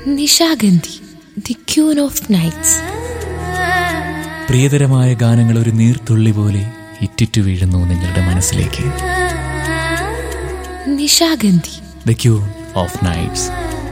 Nishagandhi the queen of nights പ്രിയതരമായ ഗാനങ്ങൾ ഒരു നീർത്തുള്ളി പോലെ ഇറ്റിറ്റു വീഴുന്നു നിങ്ങളുടെ മനസ്സിലേക്ക് Nishagandhi the queen of nights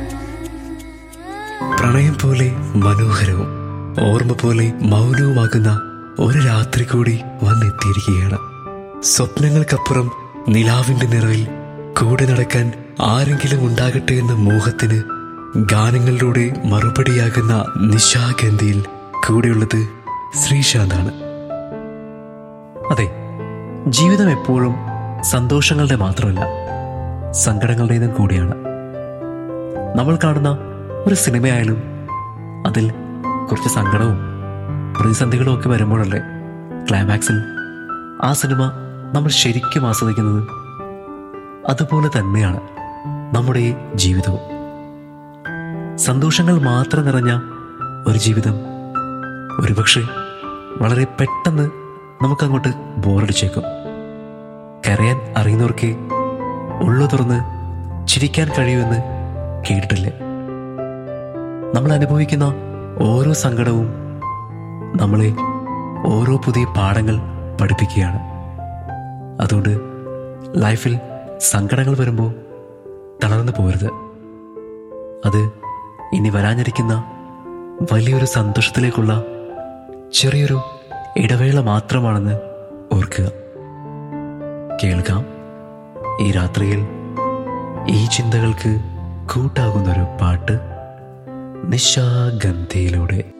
പ്രണയം പോലെ മനോഹരവും ഓർമ്മ പോലെ മൗനവുമാകുന്ന ഒരു രാത്രി കൂടി വന്നെത്തിയിരിക്കുകയാണ് സ്വപ്നങ്ങൾക്കപ്പുറം നിലാവിന്റെ നിറവിൽ കൂടെ നടക്കാൻ ആരെങ്കിലും ഉണ്ടാകട്ടെ എന്ന മോഹത്തിന് ഗാനങ്ങളിലൂടെ മറുപടിയാകുന്ന നിശാഗന്ധിയിൽ കൂടെയുള്ളത് ശ്രീശാന്താണ് അതെ ജീവിതം എപ്പോഴും സന്തോഷങ്ങളുടെ മാത്രമല്ല സങ്കടങ്ങളുടേതും കൂടിയാണ് നമ്മൾ കാണുന്ന ഒരു സിനിമയായാലും അതിൽ കുറച്ച് സങ്കടവും പ്രതിസന്ധികളും ഒക്കെ വരുമ്പോഴല്ലേ ക്ലൈമാക്സിൽ ആ സിനിമ നമ്മൾ ശരിക്കും ആസ്വദിക്കുന്നത് അതുപോലെ തന്നെയാണ് നമ്മുടെ ഈ ജീവിതവും സന്തോഷങ്ങൾ മാത്രം നിറഞ്ഞ ഒരു ജീവിതം ഒരുപക്ഷെ വളരെ പെട്ടെന്ന് നമുക്കങ്ങോട്ട് ബോറടിച്ചേക്കും കരയാൻ അറിയുന്നവർക്ക് ഉള്ളു തുറന്ന് ചിരിക്കാൻ കഴിയുമെന്ന് കേട്ടിട്ടില്ലേ നമ്മൾ അനുഭവിക്കുന്ന ഓരോ സങ്കടവും നമ്മളെ ഓരോ പുതിയ പാഠങ്ങൾ പഠിപ്പിക്കുകയാണ് അതുകൊണ്ട് ലൈഫിൽ സങ്കടങ്ങൾ വരുമ്പോൾ തളർന്നു പോരുത് അത് ഇനി വരാനിരിക്കുന്ന വലിയൊരു സന്തോഷത്തിലേക്കുള്ള ചെറിയൊരു ഇടവേള മാത്രമാണെന്ന് ഓർക്കുക കേൾക്കാം ഈ രാത്രിയിൽ ഈ ചിന്തകൾക്ക് കൂട്ടാകുന്നൊരു പാട്ട് നിശാഗന്ധിയിലൂടെ